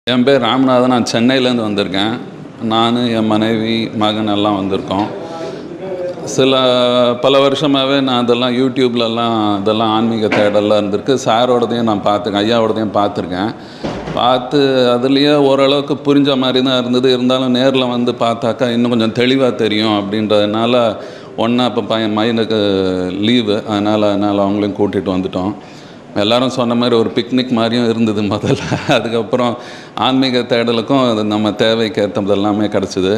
என் பேர் ராமநாதன் நான் சென்னையிலேருந்து வந்திருக்கேன் நான் என் மனைவி மகன் எல்லாம் வந்திருக்கோம் சில பல வருஷமாகவே நான் அதெல்லாம் யூடியூப்லலாம் இதெல்லாம் ஆன்மீக தேடல்லாம் இருந்திருக்கு சாரோடதையும் நான் பார்த்துருக்கேன் ஐயாவோடதையும் பார்த்துருக்கேன் பார்த்து அதுலேயே ஓரளவுக்கு புரிஞ்ச மாதிரி தான் இருந்தது இருந்தாலும் நேரில் வந்து பார்த்தாக்கா இன்னும் கொஞ்சம் தெளிவாக தெரியும் அப்படின்றதுனால ஒன்றா இப்போ பையன் மைனுக்கு லீவு அதனால் அதனால் அவங்களையும் கூட்டிகிட்டு வந்துட்டோம் எல்லாரும் சொன்ன மாதிரி ஒரு பிக்னிக் மாதிரியும் இருந்தது முதல்ல அதுக்கப்புறம் ஆன்மீக தேடலுக்கும் அது நம்ம தேவைக்கு ஏற்றது எல்லாமே கிடச்சிது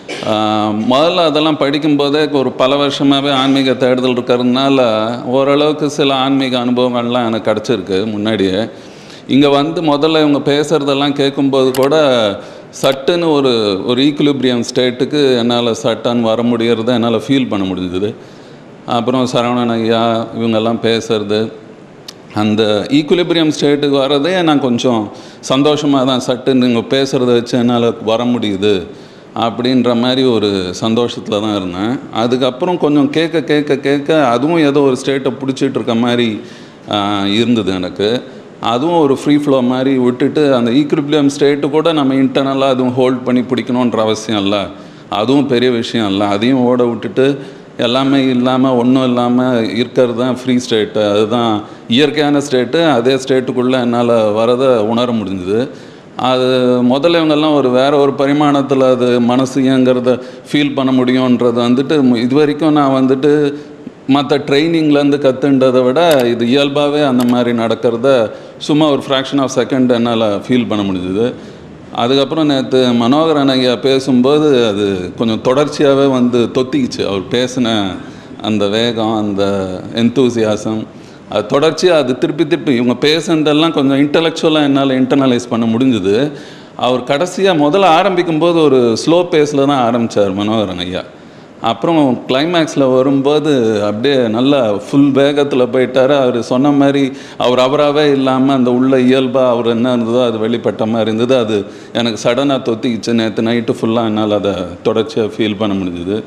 முதல்ல அதெல்லாம் படிக்கும்போதே ஒரு பல வருஷமாகவே ஆன்மீக தேடுதல் இருக்கிறதுனால ஓரளவுக்கு சில ஆன்மீக அனுபவங்கள்லாம் எனக்கு கிடச்சிருக்கு முன்னாடியே இங்கே வந்து முதல்ல இவங்க பேசுகிறதெல்லாம் கேட்கும்போது கூட சட்டுன்னு ஒரு ஒரு ஈக்குலிபிரியம் ஸ்டேட்டுக்கு என்னால் சட்டான்னு வர முடியறத என்னால் ஃபீல் பண்ண முடிஞ்சுது அப்புறம் சரவணன் ஐயா இவங்கெல்லாம் பேசுறது அந்த ஈக்குலிபிரியம் ஸ்டேட்டுக்கு வரதே நான் கொஞ்சம் சந்தோஷமாக தான் சட்டு நீங்கள் பேசுகிறத வச்சு என்னால் வர முடியுது அப்படின்ற மாதிரி ஒரு சந்தோஷத்தில் தான் இருந்தேன் அதுக்கப்புறம் கொஞ்சம் கேட்க கேட்க கேட்க அதுவும் ஏதோ ஒரு ஸ்டேட்டை பிடிச்சிட்டு இருக்க மாதிரி ஆஹ், இருந்தது எனக்கு அதுவும் ஒரு ஃப்ரீ ஃப்ளோ மாதிரி விட்டுட்டு அந்த ஈக்குலிபிரியம் ஸ்டேட்டு கூட நம்ம இன்டர்னலாக அதுவும் ஹோல்ட் பண்ணி பிடிக்கணுன்ற அவசியம் இல்லை அதுவும் பெரிய விஷயம் இல்லை அதையும் ஓட விட்டுட்டு எல்லாமே இல்லாமல் ஒன்றும் இல்லாமல் இருக்கிறது தான் ஃப்ரீ ஸ்டேட்டு அதுதான் இயற்கையான ஸ்டேட்டு அதே ஸ்டேட்டுக்குள்ளே என்னால் வரதை உணர முடிஞ்சுது அது முதல்ல இவங்கெல்லாம் ஒரு வேற ஒரு பரிமாணத்தில் அது மனசு இயங்கிறத ஃபீல் பண்ண முடியுன்றது வந்துட்டு மு- இது வரைக்கும் நான் வந்துட்டு மற்ற ட்ரைனிங்லேருந்து கற்றுன்றதை விட இது இயல்பாகவே அந்த மாதிரி நடக்கிறத சும்மா ஒரு ஃப்ராக்ஷன் ஆஃப் செகண்ட் என்னால் ஃபீல் பண்ண முடிஞ்சுது அதுக்கப்புறம் நேற்று மனோகரன் ஐயா பேசும்போது அது கொஞ்சம் தொடர்ச்சியாகவே வந்து தொத்திக்கிச்சு அவர் பேசின அந்த வேகம் அந்த எந்தூசியாசம் அது தொடர்ச்சியாக அது திருப்பி திருப்பி இவங்க பேசுனதெல்லாம் கொஞ்சம் இன்டலெக்சுவலாக என்னால் இன்டர்னலைஸ் பண்ண முடிஞ்சுது அவர் கடைசியாக முதல்ல ஆரம்பிக்கும்போது ஒரு ஸ்லோ பேஸில் தான் ஆரம்பித்தார் மனோகரன் ஐயா அப்புறம் கிளைமேக்ஸில் வரும்போது அப்படியே நல்லா ஃபுல் வேகத்தில் போயிட்டார் அவர் சொன்ன மாதிரி அவர் அவராகவே இல்லாமல் அந்த உள்ள இயல்பாக அவர் என்ன இருந்ததோ அது வெளிப்பட்ட மாதிரி இருந்தது அது எனக்கு சடனாக தொத்திக்கிச்சு நேற்று நைட்டு ஃபுல்லாக என்னால் அதை தொடர்ச்சியாக ஃபீல் பண்ண முடிஞ்சுது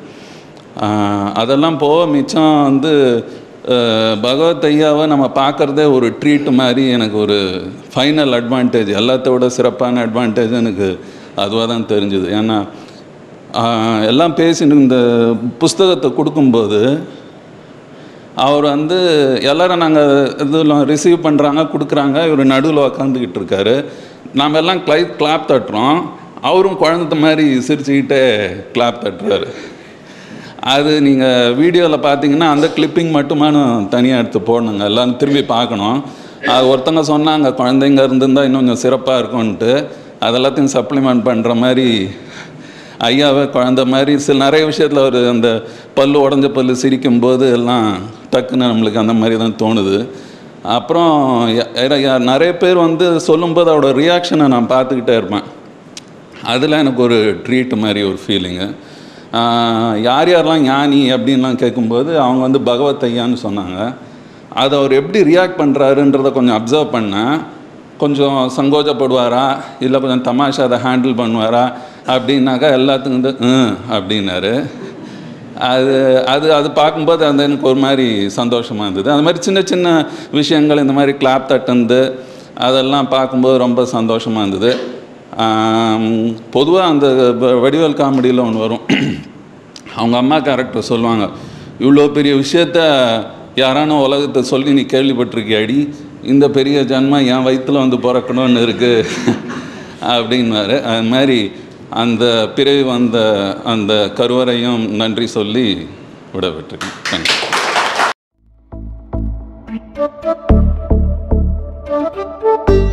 ஆஹ் அதெல்லாம் போக மிச்சம் வந்து அஹ், பகவத் ஐயாவை நம்ம பார்க்குறதே ஒரு ட்ரீட் மாதிரி எனக்கு ஒரு ஃபைனல் அட்வான்டேஜ் எல்லாத்த விட சிறப்பான அட்வான்டேஜ் எனக்கு அதுவாக தான் தெரிஞ்சுது ஏன்னா ஆஹ், எல்லாம் பேசின்னு இந்த புஸ்தகத்தை கொடுக்கும்போது அவர் வந்து எல்லாரும் நாங்கள் இதில் ரிசீவ் பண்ணுறாங்க கொடுக்குறாங்க இவர் நடுவில் உக்காந்துக்கிட்டு இருக்காரு நாம் எல்லாம் கிளை கிளாப் தட்டுறோம் அவரும் குழந்த மாதிரி சிரிச்சுக்கிட்டே கிளாப் தட்டுறாரு அது நீங்கள் வீடியோவில் பார்த்தீங்கன்னா அந்த கிளிப்பிங் மட்டுமானு தனியாக எடுத்து போடணுங்க எல்லாம் திரும்பி பார்க்கணும் அது ஒருத்தங்க சொன்னாங்க குழந்தைங்க இருந்திருந்தால் இன்னும் கொஞ்சம் சிறப்பாக இருக்கும்ன்ட்டு அதெல்லாத்தையும் சப்ளிமெண்ட் பண்ணுற மாதிரி ஐயாவை குழந்த மாதிரி சில நிறைய விஷயத்தில் ஒரு அந்த பல்லு உடஞ்ச பல்லு சிரிக்கும்போது எல்லாம் டக்குன்னு நம்மளுக்கு அந்த மாதிரி தான் தோணுது அப்புறம் ய- ய- நிறைய பேர் வந்து சொல்லும்போது அவரோட ரியாக்ஷனை நான் பார்த்துக்கிட்டே இருப்பேன் அதில் எனக்கு ஒரு ட்ரீட் மாதிரி ஒரு ஃபீலிங்கு யார் யாரெல்லாம் ஞானி அப்படின்லாம் கேட்கும்போது அவங்க வந்து பகவத் ஐயான்னு சொன்னாங்க அதை அவர் எப்படி ரியாக்ட் பண்ணுறாருன்றதை கொஞ்சம் அப்சர்வ் பண்ணேன் கொஞ்சம் சங்கோஜப்படுவாரா இல்லை கொஞ்சம் தமாஷா அதை ஹேண்டில் பண்ணுவாரா அப்படின்னாக்கா எல்லாத்துக்கும் வந்து "ம்" அப்படின்னாரு அது அது அது பார்க்கும்போது அந்த எனக்கு ஒரு மாதிரி சந்தோஷமாக இருந்தது அந்த மாதிரி சின்ன சின்ன விஷயங்கள் இந்த மாதிரி கிளாப் தட்டுந்து அதெல்லாம் பார்க்கும்போது ரொம்ப சந்தோஷமாக இருந்தது பொதுவாக அந்த வ- வடிவேல் காமெடியில் ஒன்று வரும் அவங்க அம்மா கேரக்டர் சொல்லுவாங்க இவ்வளோ பெரிய விஷயத்த யாரான உலகத்தை சொல்லி நீ கேள்விப்பட்டிருக்கியாடி இந்த பெரிய ஜன்மம் என் வயித்துல வந்து பிறக்கணும்னு இருக்குது அப்படின்னாரு அது மாதிரி அந்த பிறவி வந்த அந்த கருவறையும் நன்றி சொல்லி விடப்பட்டிருக்கேன் தேங்க்யூ Thank you.